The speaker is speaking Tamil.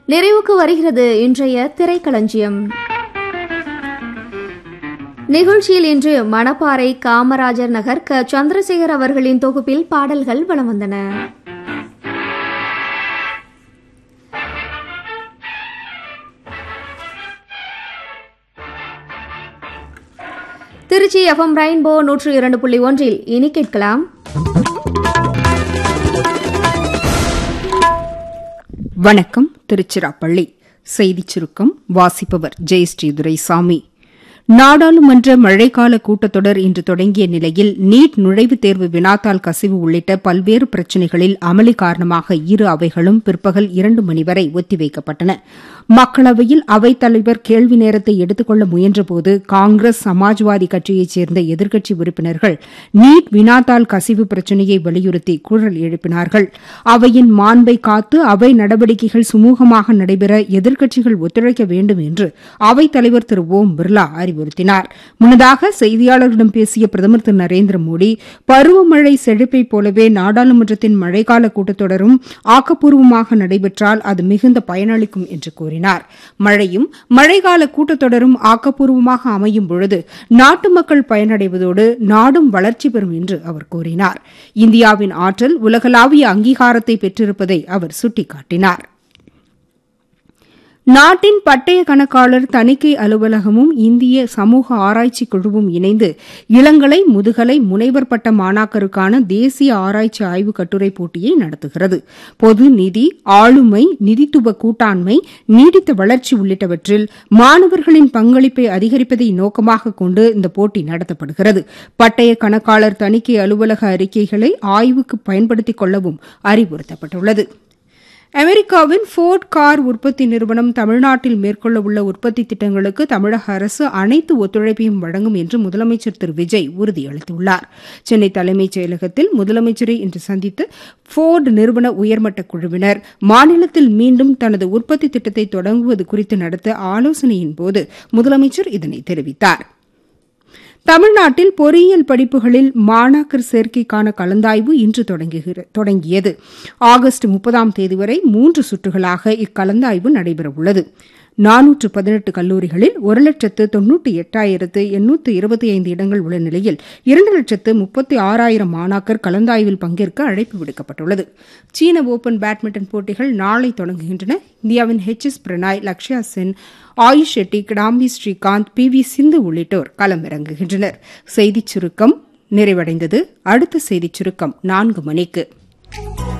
நிறைவுக்கு வருகிறது இன்றைய திரைக்களஞ்சியம் நிகழ்ச்சியில் இன்று மணப்பாறை காமராஜர் நகர் க சந்திரசேகர் அவர்களின் தொகுப்பில் பாடல்கள் வலம் வந்தன திருச்சி எஃப்எம் ரெயின்போ நூற்று இரண்டு புள்ளி ஒன்றில் இனி கேட்கலாம் வணக்கம் திருச்சிராப்பள்ளி செய்திச் சுருக்கம் வாசிப்பவர் ஜெயஸ்ரீ துரைசாமி நாடாளுமன்ற மழைக்கால கூட்டத்தொடர் இன்று தொடங்கிய நிலையில் நீட் நுழைவுத் தேர்வு வினாத்தாள் கசிவு உள்ளிட்ட பல்வேறு பிரச்சினைகளில் அமளி காரணமாக இரு அவைகளும் பிற்பகல் இரண்டு மணி வரை ஒத்திவைக்கப்பட்டன மக்களவையில் அவைத்தலைவர் கேள்வி நேரத்தை எடுத்துக்கொள்ள முயன்றபோது காங்கிரஸ் சமாஜ்வாதி கட்சியைச் சேர்ந்த எதிர்க்கட்சி உறுப்பினர்கள் நீட் வினாத்தாள் கசிவு பிரச்சினையை வலியுறுத்தி குரல் எழுப்பினார்கள் அவையின் மாண்பை காத்து அவை நடவடிக்கைகள் சுமூகமாக நடைபெற எதிர்க்கட்சிகள் ஒத்துழைக்க வேண்டும் என்று அவைத்தலைவர் திரு ஓம் பிர்லா அறிவுறுத்தினார் முன்னதாக செய்தியாளர்களிடம் பேசிய பிரதமர் திரு நரேந்திர மோடி பருவமழை செழிப்பைப் போலவே நாடாளுமன்றத்தின் மழைக்கால கூட்டத்தொடரும் ஆக்கப்பூர்வமாக நடைபெற்றால் அது மிகுந்த பயனளிக்கும் என்று கூறினார் மழையும் மழைக்கால கூட்டத்தொடரும் ஆக்கப்பூர்வமாக அமையும் பொழுது நாட்டு மக்கள் பயனடைவதோடு நாடும் வளர்ச்சி பெறும் என்று அவர் கூறினார் இந்தியாவின் ஆற்றல் உலகளாவிய அங்கீகாரத்தை பெற்றிருப்பதை அவர் சுட்டிக்காட்டினார் நாட்டின் பட்டய கணக்காளர் தணிக்கை அலுவலகமும் இந்திய சமூக ஆராய்ச்சி குழுவும் இணைந்து இளங்கலை முதுகலை முனைவர் பட்ட மாணாக்கருக்கான தேசிய ஆராய்ச்சி ஆய்வு கட்டுரை போட்டியை நடத்துகிறது பொது நிதி ஆளுமை நிதித்துவ கூட்டாண்மை நீடித்த வளர்ச்சி உள்ளிட்டவற்றில் மாணவர்களின் பங்களிப்பை அதிகரிப்பதை நோக்கமாக கொண்டு இந்த போட்டி நடத்தப்படுகிறது பட்டய கணக்காளர் தணிக்கை அலுவலக அறிக்கைகளை ஆய்வுக்கு பயன்படுத்திக் கொள்ளவும் அறிவுறுத்தப்பட்டுள்ளது அமெரிக்காவின் ஃபோர்ட் கார் உற்பத்தி நிறுவனம் தமிழ்நாட்டில் மேற்கொள்ளவுள்ள உற்பத்தி திட்டங்களுக்கு தமிழக அரசு அனைத்து ஒத்துழைப்பையும் வழங்கும் என்று முதலமைச்சர் திரு விஜய் உறுதியளித்துள்ளார் சென்னை தலைமைச் செயலகத்தில் முதலமைச்சரை இன்று சந்தித்து ஃபோர்டு நிறுவன உயர்மட்ட குழுவினர் மாநிலத்தில் மீண்டும் தனது உற்பத்தி திட்டத்தை தொடங்குவது குறித்து நடத்த ஆலோசனையின்போது முதலமைச்சர் இதனை தெரிவித்தாா் தமிழ்நாட்டில் பொறியியல் படிப்புகளில் மாணாக்கர் சேர்க்கைக்கான கலந்தாய்வு இன்று தொடங்கியது ஆகஸ்ட் முப்பதாம் தேதி வரை மூன்று சுற்றுகளாக இக்கலந்தாய்வு நடைபெறவுள்ளது நானூற்று பதினெட்டு கல்லூரிகளில் ஒரு லட்சத்து தொன்னூற்றி எட்டாயிரத்து எண்ணூற்று இருபத்தி ஐந்து இடங்கள் உள்ள நிலையில் இரண்டு லட்சத்து முப்பத்தி ஆறாயிரம் மாணாக்கர் கலந்தாய்வில் பங்கேற்க அழைப்பு விடுக்கப்பட்டுள்ளது சீன ஓபன் பேட்மிண்டன் போட்டிகள் நாளை தொடங்குகின்றன இந்தியாவின் H S Prannoy Lakshya Sen Ayush Shetty Kidambi Srikanth P V Sindhu உள்ளிட்டோர் களமிறங்குகின்றனர் செய்திச் சுருக்கம் நிறைவடைந்தது அடுத்த செய்திச் சுருக்கம் நான்கு மணிக்கு